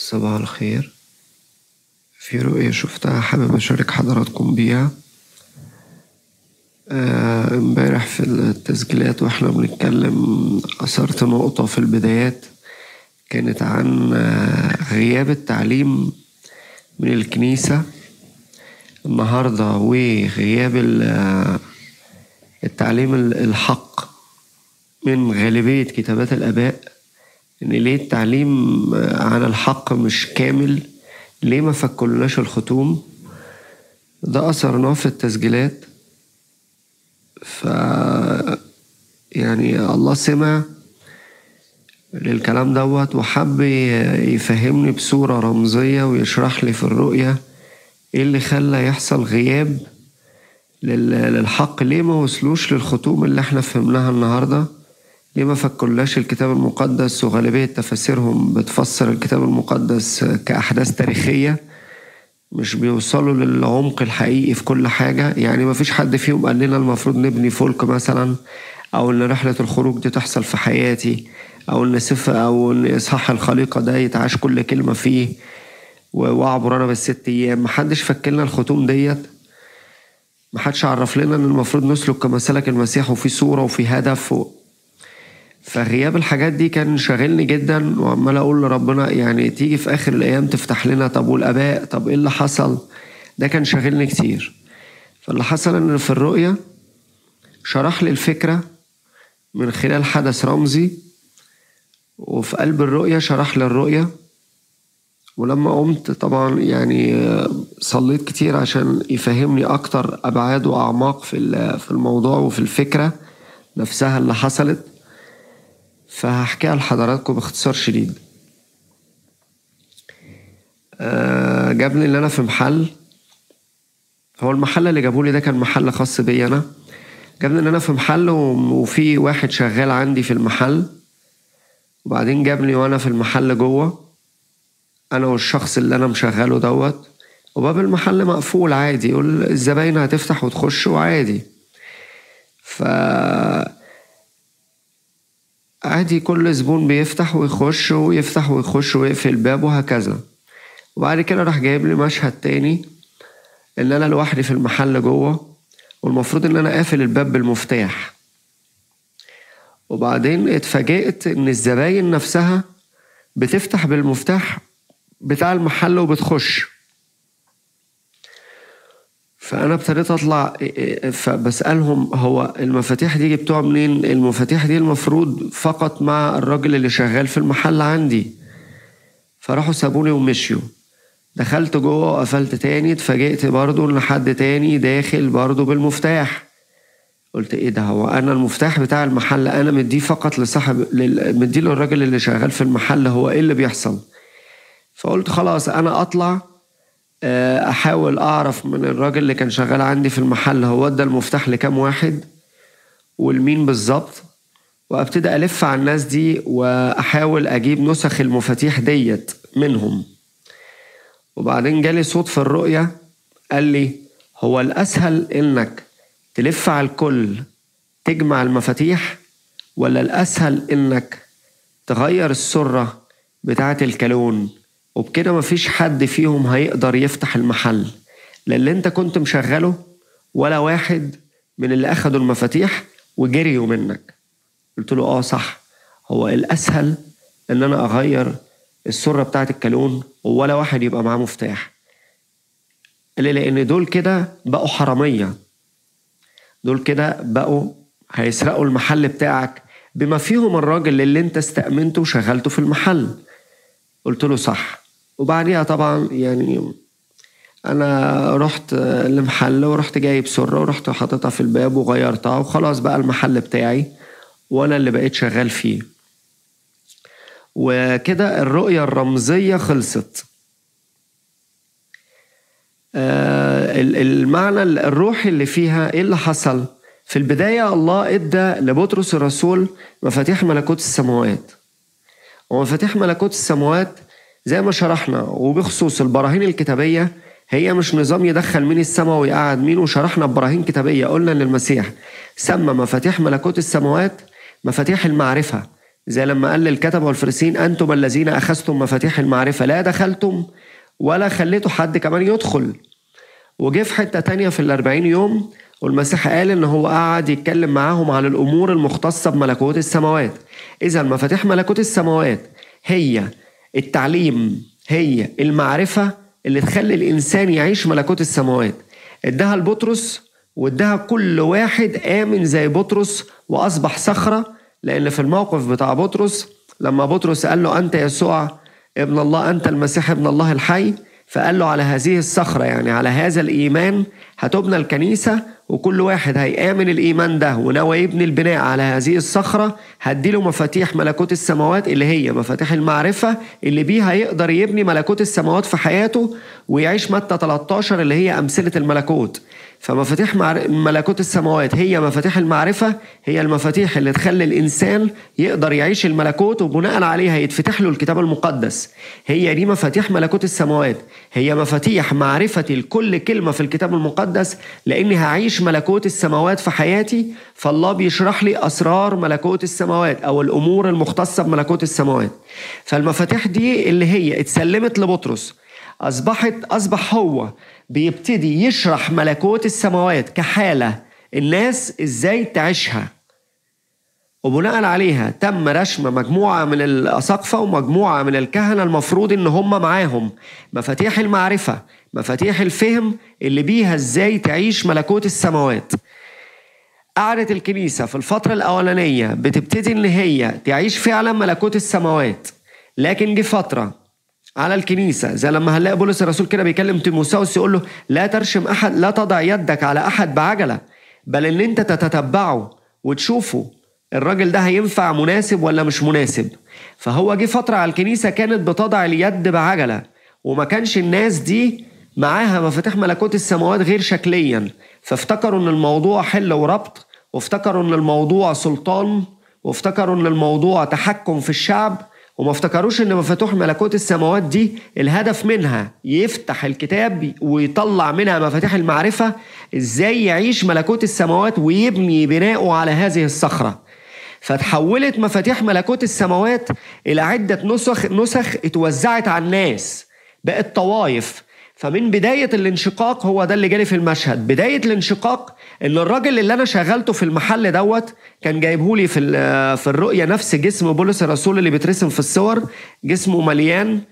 صباح الخير في رؤية شفتها حابب أشارك حضراتكم بيها آه، امبارح في التسجيلات واحنا بنتكلم أثرت نقطة في البدايات كانت عن آه، غياب التعليم من الكنيسة النهاردة وغياب ال- التعليم الحق من غالبية كتابات الآباء إن ليه التعليم عن الحق مش كامل ليه ما فكلناش الختوم ده أثرناه في التسجيلات ف يعني الله سمع للكلام دوت وحب يفهمني بصورة رمزية ويشرح لي في الرؤية ايه اللي خلى يحصل غياب لل- للحق ليه ما وصلوش للختوم اللي احنا فهمناها النهارده ليه ما فكرناش الكتاب المقدس وغالبية تفاسيرهم بتفسر الكتاب المقدس كأحداث تاريخية مش بيوصلوا للعمق الحقيقي في كل حاجة يعني ما فيش حد فيهم قال لنا المفروض نبني فلك مثلا أو إن رحلة الخروج دي تحصل في حياتي أو إن سف أو إن إصحاح الخليقة ده يتعاش كل كلمة فيه و- وأعبر أنا بالست أيام محدش فكلنا الختوم ديت محدش عرف لنا إن المفروض نسلك كما سلك المسيح وفي صورة وفي هدف و... فغياب الحاجات دي كان شاغلني جدا وعمال اقول لربنا يعني تيجي في اخر الايام تفتح لنا طب والاباء طب ايه اللي حصل ده كان شاغلني كتير فاللي حصل ان في الرؤية شرح لي الفكرة من خلال حدث رمزي وفي قلب الرؤية شرح لي الرؤية ولما قمت طبعا يعني آه، صليت كتير عشان يفهمني اكتر ابعاد واعماق في ال- في الموضوع وفي الفكرة نفسها اللي حصلت فهحكيها لحضراتكم باختصار شديد آه، جابني اللي انا في محل هو المحل اللي جابولي ده كان محل خاص بيا انا جابني ان انا في محل و- وفي واحد شغال عندي في المحل وبعدين جابني وانا في المحل جوه انا والشخص اللي انا مشغله دوت وباب المحل مقفول عادي يقول الزباين هتفتح وتخش وعادي ف عادي كل زبون بيفتح ويخش ويفتح ويخش ويقفل الباب وهكذا وبعد كده راح جايب لي مشهد تاني ان انا لوحدي في المحل جوه والمفروض ان انا قافل الباب بالمفتاح وبعدين اتفاجئت ان الزباين نفسها بتفتح بالمفتاح بتاع المحل وبتخش فانا ابتديت اطلع فبسالهم هو المفاتيح دي جبتوها منين المفاتيح دي المفروض فقط مع الراجل اللي شغال في المحل عندي فراحوا سابوني ومشيوا دخلت جوه وقفلت تاني اتفاجئت برضو ان حد تاني داخل برضو بالمفتاح قلت ايه ده هو انا المفتاح بتاع المحل انا مديه فقط لصاحب لل- مديه للراجل اللي شغال في المحل هو ايه اللي بيحصل فقلت خلاص انا اطلع آه، احاول اعرف من الراجل اللي كان شغال عندي في المحل هو ادى المفتاح لكام واحد والمين بالظبط وابتدي الف على الناس دي واحاول اجيب نسخ المفاتيح ديت منهم وبعدين جالي صوت في الرؤية قال لي هو الأسهل إنك تلف على الكل تجمع المفاتيح ولا الأسهل إنك تغير السرة بتاعة الكالون وبكده مفيش حد فيهم هيقدر يفتح المحل لا اللي انت كنت مشغله ولا واحد من اللي أخدوا المفاتيح وجريوا منك قلت له اه صح هو الأسهل إن أنا أغير السرة بتاعة الكالون ولا واحد يبقى معاه مفتاح قال لي لأن دول كده بقوا حرامية دول كده بقوا هيسرقوا المحل بتاعك بما فيهم الراجل اللي انت استأمنته وشغلته في المحل قلت له صح وبعديها طبعا يعني انا رحت المحل ورحت جايب سرة ورحت حاططها في الباب وغيرتها وخلاص بقى المحل بتاعي وانا اللي بقيت شغال فيه وكده الرؤية الرمزية خلصت آه، ال- المعنى الروحي اللي فيها ايه اللي حصل في البداية الله ادى لبطرس الرسول مفاتيح ملكوت السماوات ومفاتيح ملكوت السماوات زي ما شرحنا وبخصوص البراهين الكتابية هي مش نظام يدخل مين السماء ويقعد مين وشرحنا ببراهين كتابية قلنا ان المسيح سمى مفاتيح ملكوت السماوات مفاتيح المعرفة زي لما قال للكتبة والفريسين أنتم الذين أخذتم مفاتيح المعرفة لا دخلتم ولا خليتوا حد كمان يدخل وجه في حتة تانية في الأربعين يوم والمسيح قال إن هو قعد يتكلم معاهم عن الأمور المختصة بملكوت السماوات إذا مفاتيح ملكوت السماوات هي التعليم هي المعرفة اللي تخلي الإنسان يعيش ملكوت السماوات اداها لبطرس واداها كل واحد آمن زي بطرس وأصبح صخرة لأن في الموقف بتاع بطرس لما بطرس قال له أنت يسوع ابن الله أنت المسيح ابن الله الحي فقال له على هذه الصخرة يعني على هذا الإيمان هتبنى الكنيسة وكل واحد هيآمن الإيمان ده وناوي يبني البناء على هذه الصخرة هديله مفاتيح ملكوت السماوات اللي هي مفاتيح المعرفة اللي بيها يقدر يبني ملكوت السماوات في حياته ويعيش متى 13 اللي هي أمثلة الملكوت فمفاتيح ملكوت السماوات هي مفاتيح المعرفة هي المفاتيح اللي تخلي الإنسان يقدر يعيش الملكوت وبناء عليها يتفتح له الكتاب المقدس هي دي مفاتيح ملكوت السماوات هي مفاتيح معرفتي لكل كلمة في الكتاب المقدس لأني هعيش ملكوت السماوات في حياتي فالله بيشرح لي أسرار ملكوت السماوات أو الأمور المختصة بملكوت السماوات فالمفاتيح دي اللي هي اتسلمت لبطرس أصبحت أصبح هو بيبتدي يشرح ملكوت السماوات كحالة الناس إزاي تعيشها وبناء عليها تم رسم مجموعة من الأساقفة ومجموعة من الكهنة المفروض إن هم معاهم مفاتيح المعرفة مفاتيح الفهم اللي بيها إزاي تعيش ملكوت السماوات قعدت الكنيسة في الفترة الأولانية بتبتدي إن هي تعيش فعلا ملكوت السماوات لكن جه فترة على الكنيسه زي لما هنلاقي بولس الرسول كده بيكلم تيموساوس يقول له لا ترشم احد لا تضع يدك على احد بعجله بل ان انت تتتبعه وتشوفه الراجل ده هينفع مناسب ولا مش مناسب فهو جه فتره على الكنيسه كانت بتضع اليد بعجله وما كانش الناس دي معاها مفاتيح ملكوت السماوات غير شكليا فافتكروا ان الموضوع حل وربط وافتكروا ان الموضوع سلطان وافتكروا ان الموضوع تحكم في الشعب وما افتكروش ان مفاتيح ملكوت السماوات دي الهدف منها يفتح الكتاب ويطلع منها مفاتيح المعرفة ازاي يعيش ملكوت السماوات ويبني بناؤه على هذه الصخرة فتحولت مفاتيح ملكوت السماوات إلى عدة نسخ نسخ اتوزعت على الناس بقت طوائف فمن بداية الانشقاق هو ده اللي جالي في المشهد بداية الانشقاق ان الراجل اللي انا شغلته في المحل دوت كان جايبهولي في في الرؤية نفس جسم بولس الرسول اللي بيترسم في الصور جسمه مليان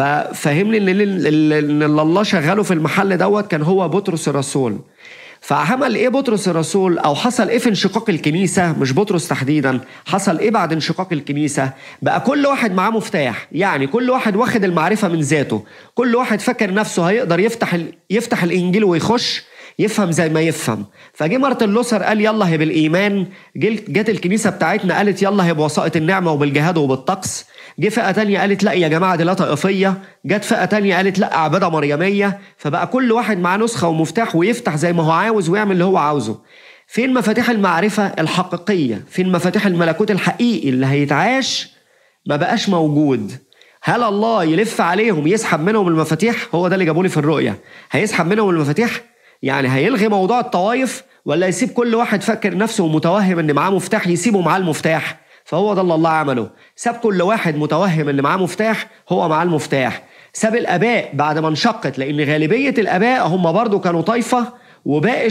ففهمني ان ان الله شغله في المحل دوت كان هو بطرس الرسول فعمل ايه بطرس الرسول او حصل ايه في انشقاق الكنيسه مش بطرس تحديدا حصل ايه بعد انشقاق الكنيسه بقى كل واحد معاه مفتاح يعني كل واحد واخد المعرفه من ذاته كل واحد فاكر نفسه هيقدر يفتح ال... يفتح الانجيل ويخش يفهم زي ما يفهم فجه مارتن لوثر قال يلا هي بالايمان جت الكنيسه بتاعتنا قالت يلا هي بوسائط النعمه وبالجهاد وبالطقس جه فئه تانية قالت لا يا جماعه دي لا طائفيه جت فئه تانية قالت لا عباده مريميه فبقى كل واحد معاه نسخه ومفتاح ويفتح زي ما هو عاوز ويعمل اللي هو عاوزه فين مفاتيح المعرفه الحقيقيه فين مفاتيح الملكوت الحقيقي اللي هيتعاش ما بقاش موجود هل الله يلف عليهم يسحب منهم المفاتيح هو ده اللي جابولي في الرؤيه هيسحب منهم المفاتيح يعني هيلغي موضوع الطوائف ولا يسيب كل واحد فاكر نفسه ومتوهم ان معاه مفتاح يسيبه معاه المفتاح فهو ده اللي الله عمله ساب كل واحد متوهم ان معاه مفتاح هو معاه المفتاح ساب الاباء بعد ما انشقت لان غالبيه الاباء هم برضو كانوا طائفه وباقي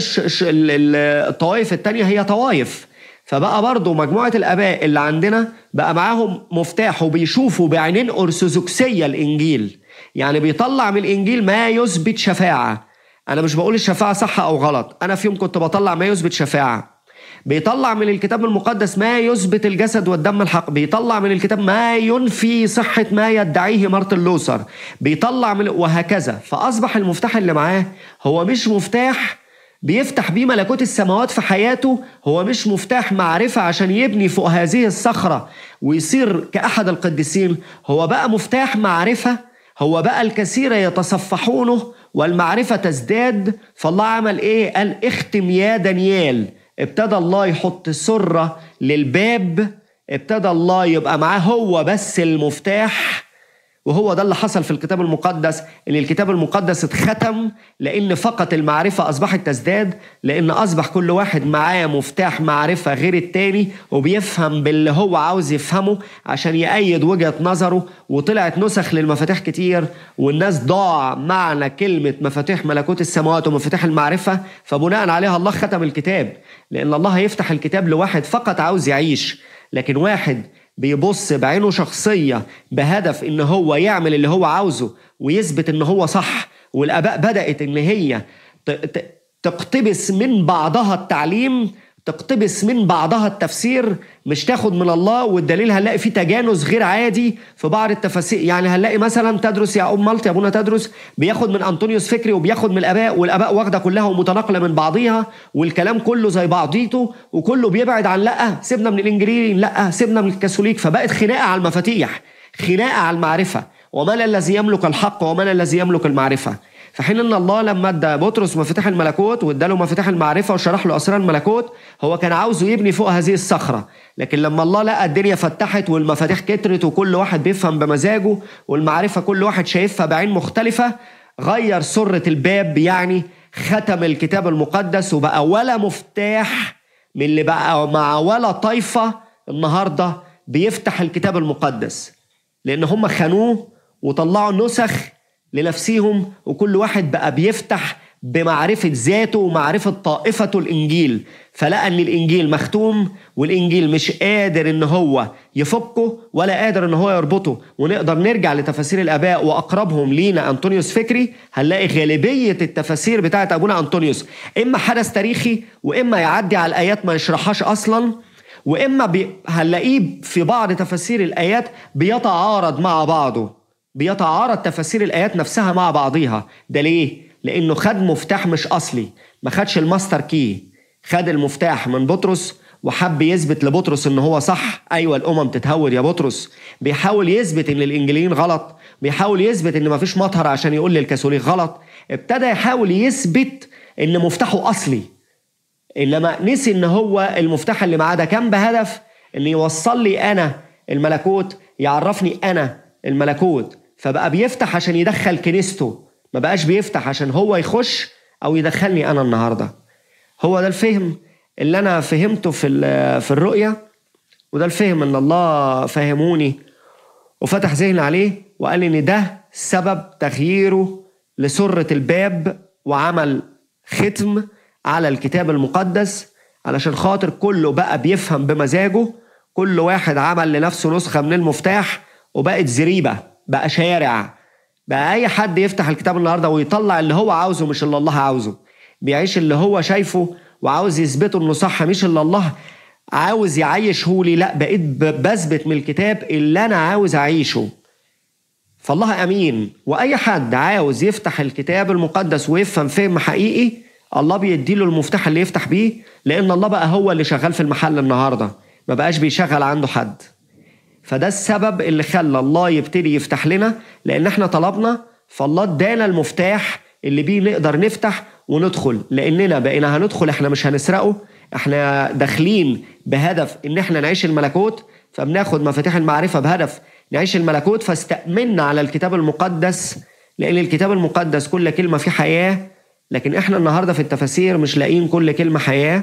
الطوائف التانية هي طوائف فبقى برضو مجموعة الآباء اللي عندنا بقى معاهم مفتاح وبيشوفوا بعينين أرثوذكسية الإنجيل يعني بيطلع من الإنجيل ما يثبت شفاعة أنا مش بقول الشفاعة صح أو غلط أنا في يوم كنت بطلع ما يثبت شفاعة بيطلع من الكتاب المقدس ما يثبت الجسد والدم الحق بيطلع من الكتاب ما ينفي صحة ما يدعيه مارتن لوثر بيطلع من وهكذا فأصبح المفتاح اللي معاه هو مش مفتاح بيفتح بيه ملكوت السماوات في حياته هو مش مفتاح معرفة عشان يبني فوق هذه الصخرة ويصير كأحد القديسين هو بقى مفتاح معرفة هو بقى الكثير يتصفحونه والمعرفة تزداد فالله عمل ايه قال اختم يا دانيال ابتدى الله يحط سرة للباب ابتدى الله يبقى معاه هو بس المفتاح وهو ده اللي حصل في الكتاب المقدس ان الكتاب المقدس اتختم لان فقط المعرفه اصبحت تزداد لان اصبح كل واحد معاه مفتاح معرفه غير التاني وبيفهم باللي هو عاوز يفهمه عشان يأيد وجهه نظره وطلعت نسخ للمفاتيح كتير والناس ضاع معنى كلمه مفاتيح ملكوت السماوات ومفاتيح المعرفه فبناء عليها الله ختم الكتاب لان الله هيفتح الكتاب لواحد فقط عاوز يعيش لكن واحد بيبص بعينه شخصية بهدف إن هو يعمل اللي هو عاوزه ويثبت إن هو صح والآباء بدأت إن هي تقتبس من بعضها التعليم تقتبس من بعضها التفسير مش تاخد من الله والدليل هنلاقي فيه تجانس غير عادي في بعض التفاسير يعني هنلاقي مثلا تدرس يا ام مالت يا ابونا تدرس بياخد من انطونيوس فكري وبياخد من الاباء والاباء واخده كلها ومتناقله من بعضيها والكلام كله زي بعضيته وكله بيبعد عن لا سيبنا من الانجليزي لا سيبنا من الكاثوليك فبقت خناقه على المفاتيح خناقه على المعرفه ومن الذي يملك الحق ومن الذي يملك المعرفه في حين ان الله لما ادى بطرس مفاتيح الملكوت واداله مفاتيح المعرفه وشرح له اسرار الملكوت هو كان عاوزه يبني فوق هذه الصخره لكن لما الله لقى الدنيا فتحت والمفاتيح كترت وكل واحد بيفهم بمزاجه والمعرفه كل واحد شايفها بعين مختلفه غير سره الباب يعني ختم الكتاب المقدس وبقى ولا مفتاح من اللي بقى مع ولا طائفه النهارده بيفتح الكتاب المقدس لان هم خانوه وطلعوا نسخ لنفسهم وكل واحد بقى بيفتح بمعرفة ذاته ومعرفة طائفته الإنجيل فلقى أن الإنجيل مختوم والإنجيل مش قادر أن هو يفكه ولا قادر أن هو يربطه ونقدر نرجع لتفاسير الآباء وأقربهم لينا أنطونيوس فكري هنلاقي غالبية التفاسير بتاعت أبونا أنطونيوس إما حدث تاريخي وإما يعدي على الآيات ما يشرحهاش أصلا وإما بي... هنلاقيه في بعض تفاسير الآيات بيتعارض مع بعضه بيتعارض تفاسير الآيات نفسها مع بعضيها ده ليه؟ لأنه خد مفتاح مش أصلي ما خدش الماستر كي خد المفتاح من بطرس وحب يثبت لبطرس ان هو صح ايوه الامم تتهور يا بطرس بيحاول يثبت ان الانجليين غلط بيحاول يثبت ان مفيش مطهر عشان يقول للكاثوليك غلط ابتدى يحاول يثبت ان مفتاحه اصلي انما نسي ان هو المفتاح اللي معاه ده كان بهدف ان يوصل لي انا الملكوت يعرفني انا الملكوت فبقى بيفتح عشان يدخل كنيسته ما بقاش بيفتح عشان هو يخش او يدخلني انا النهارده هو ده الفهم اللي انا فهمته في في الرؤيه وده الفهم ان الله فهموني وفتح ذهني عليه وقال ان ده سبب تغييره لسرة الباب وعمل ختم على الكتاب المقدس علشان خاطر كله بقى بيفهم بمزاجه كل واحد عمل لنفسه نسخة من المفتاح وبقت زريبة بقى شارع بقى أي حد يفتح الكتاب النهاردة ويطلع اللي هو عاوزه مش اللي الله عاوزه بيعيش اللي هو شايفه وعاوز يثبته انه صح مش اللي الله عاوز يعيشه لي لا بقيت بثبت من الكتاب اللي انا عاوز اعيشه فالله امين واي حد عاوز يفتح الكتاب المقدس ويفهم فهم حقيقي الله بيديله المفتاح اللي يفتح بيه لان الله بقى هو اللي شغال في المحل النهارده ما بقاش بيشغل عنده حد فده السبب اللي خلى الله يبتدي يفتح لنا لان احنا طلبنا فالله ادانا المفتاح اللي بيه نقدر نفتح وندخل لاننا بقينا هندخل احنا مش هنسرقه احنا داخلين بهدف ان احنا نعيش الملكوت فبناخد مفاتيح المعرفه بهدف نعيش الملكوت فاستأمنا على الكتاب المقدس لان الكتاب المقدس كل كلمه فيه حياه لكن احنا النهارده في التفاسير مش لاقيين كل كلمه حياه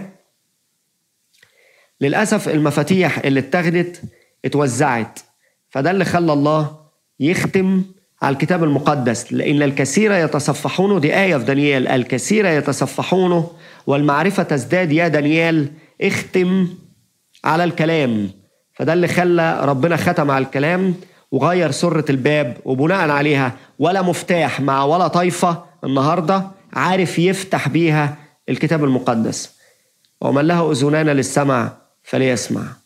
للاسف المفاتيح اللي اتاخدت اتوزعت فده اللي خلى الله يختم على الكتاب المقدس لأن الكثير يتصفحونه دي آية في دانيال الكثير يتصفحونه والمعرفة تزداد يا دانيال اختم على الكلام فده اللي خلى ربنا ختم على الكلام وغير سرة الباب وبناء عليها ولا مفتاح مع ولا طايفة النهاردة عارف يفتح بيها الكتاب المقدس ومن له أذنان للسمع فليسمع